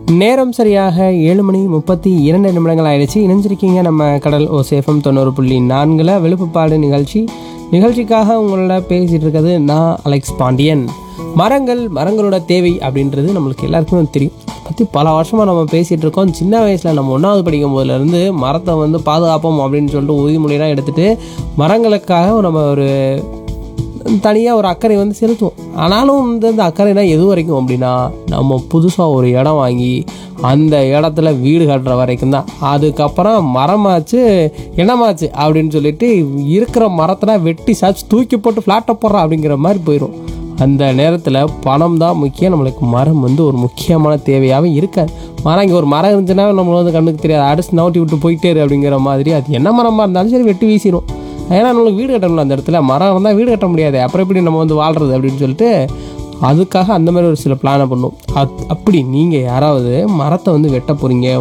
நேரம் சரியாக ஏழு மணி முப்பத்தி இரண்டு நிமிடங்கள் ஆயிடுச்சு இணைஞ்சிருக்கீங்க நம்ம கடல் ஓ சேஃபம் தொண்ணூறு புள்ளி நான்கில் விழுப்புப்பாடு நிகழ்ச்சி நிகழ்ச்சிக்காக உங்களோட பேசிகிட்டு இருக்கிறது நான் அலெக்ஸ் பாண்டியன் மரங்கள் மரங்களோட தேவை அப்படின்றது நம்மளுக்கு எல்லாருக்குமே தெரியும் பற்றி பல வருஷமாக நம்ம பேசிகிட்டு இருக்கோம் சின்ன வயசில் நம்ம ஒன்றாவது படிக்கும் போதுலேருந்து மரத்தை வந்து பாதுகாப்போம் அப்படின்னு சொல்லிட்டு உறுதிமொழியெல்லாம் எடுத்துகிட்டு மரங்களுக்காக நம்ம ஒரு தனியாக ஒரு அக்கறை வந்து செலுத்துவோம் ஆனாலும் இந்த இந்த அக்கறைனா எது வரைக்கும் அப்படின்னா நம்ம புதுசாக ஒரு இடம் வாங்கி அந்த இடத்துல வீடு கட்டுற வரைக்கும் தான் அதுக்கப்புறம் மரமாச்சு என்னமாச்சு அப்படின்னு சொல்லிட்டு இருக்கிற மரத்தெல்லாம் வெட்டி சாச்சு தூக்கி போட்டு ஃப்ளாட்டை போடுறோம் அப்படிங்கிற மாதிரி போயிடும் அந்த நேரத்தில் பணம் தான் முக்கியம் நம்மளுக்கு மரம் வந்து ஒரு முக்கியமான தேவையாகவே இருக்காது மரம் இங்கே ஒரு மரம் இருந்துச்சுன்னா நம்ம வந்து கண்ணுக்கு தெரியாது அடிச்சு நவுட்டி விட்டு போயிட்டே இரு அப்படிங்கிற மாதிரி அது என்ன மரமாக இருந்தாலும் சரி வெட்டி வீசிடும் ஏன்னா நம்மளுக்கு வீடு கட்டணும்ல அந்த இடத்துல மரம் இருந்தால் வீடு கட்ட முடியாது அப்புறம் எப்படி நம்ம வந்து வாழ்கிறது அப்படின்னு சொல்லிட்டு அதுக்காக அந்த மாதிரி ஒரு சில பிளானை பண்ணும் அத் அப்படி நீங்கள் யாராவது மரத்தை வந்து வெட்ட போகிறீங்க